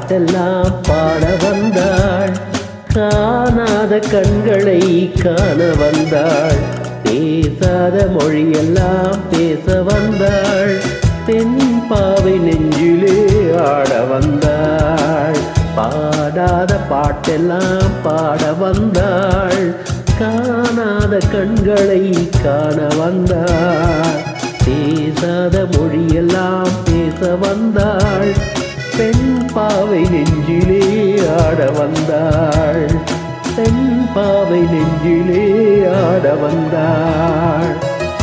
பாட்டெல்லாம் பாட வந்தாள் காணாத கண்களை காண வந்தாள் பேசாத மொழியெல்லாம் பேச வந்தாள் பெண் பாவை நெஞ்சிலே ஆட வந்தாள் பாடாத பாட்டெல்லாம் பாட வந்தாள் காணாத கண்களை காண வந்தாள் பேசாத மொழியெல்லாம் பேச வந்தாள் பெண் பாவை நெஞ்சிலே ஆட வந்தாள் பெண் பாவை நெஞ்சிலே ஆட வந்தாள்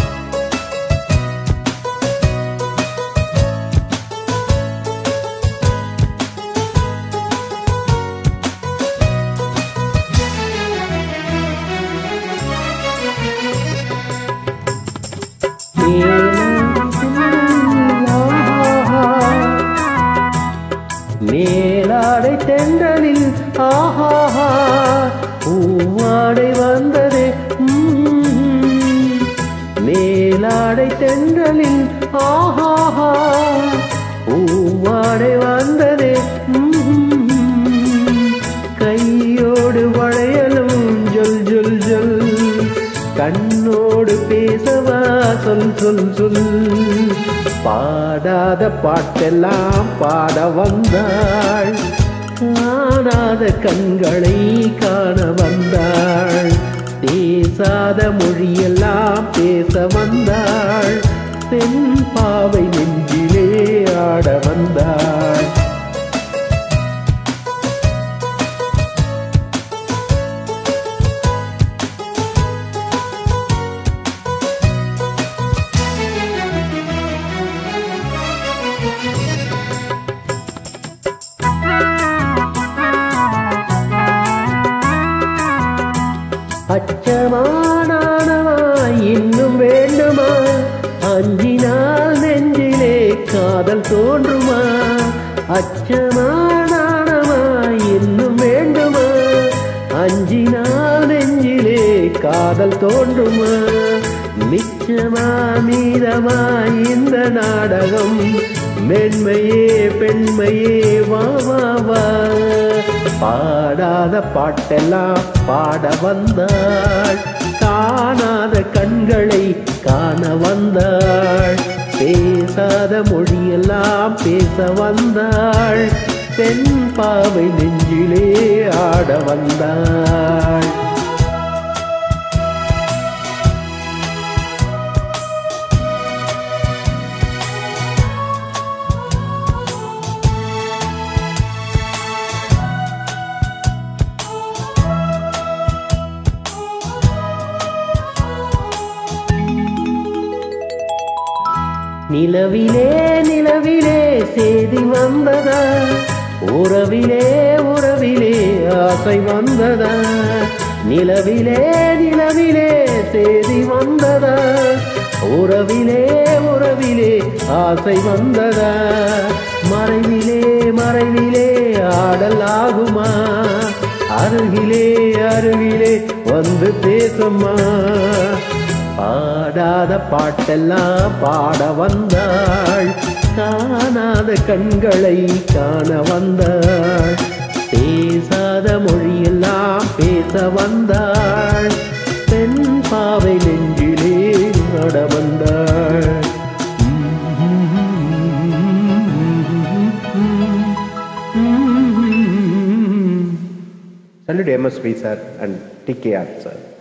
மேலாடை தென்றலில் ஆஹாஹா பூவாடை வந்ததே ம்ம். மேலாடை தென்றலில் ஆஹாஹா பூவாடை வந்ததே ம்ம். கையோடு வளையலும் ஜொல் ஜொல் ஜொல் கண்ணோடு பேசவா சொல் சொல் சொல் பாடாத பாட்டெல்லாம் பாட வந்தாள் காணாத கண்களை காண வந்தாள் பேசாத மொழியெல்லாம் பேச வந்தாள் பெண் பாவை நெஞ்சிலே ஆட வந்தாள் அச்சமானவா இன்னும் வேண்டுமா அஞ்சினால் நெஞ்சிலே காதல் தோன்றுமா அச்சமானவா இன்னும் வேண்டுமா அஞ்சினால் நெஞ்சிலே காதல் தோன்றுமா மிச்சமா மீதமா இந்த நாடகம் மென்மையே பெண்மையே வா வா வா பாடாத பாட்டெல்லாம் பாட வந்தாள் காணாத கண்களை காண வந்தாள் பேசாத மொழியெல்லாம் பேச வந்தாள் பெண் பாவை நெஞ்சிலே ஆட வந்தாள் நிலவிலே நிலவிலே செய்தி வந்ததா உறவிலே உறவிலே ஆசை வந்ததா நிலவிலே நிலவிலே செய்தி வந்ததா உறவிலே உறவிலே ஆசை வந்ததா மறைவிலே மறைவிலே ஆடல் ஆகுமா அருகிலே அருகிலே வந்து பேசம்மா பாடாத பாட்டெல்லாம் பாட வந்தாள் காணாத கண்களை காண வந்தாள் பேசாத மொழியெல்லாம் பேச வந்தாள் பெண் பாவை நெஞ்சிலே நட வந்தாள் Salute MSV sir and TKR sir.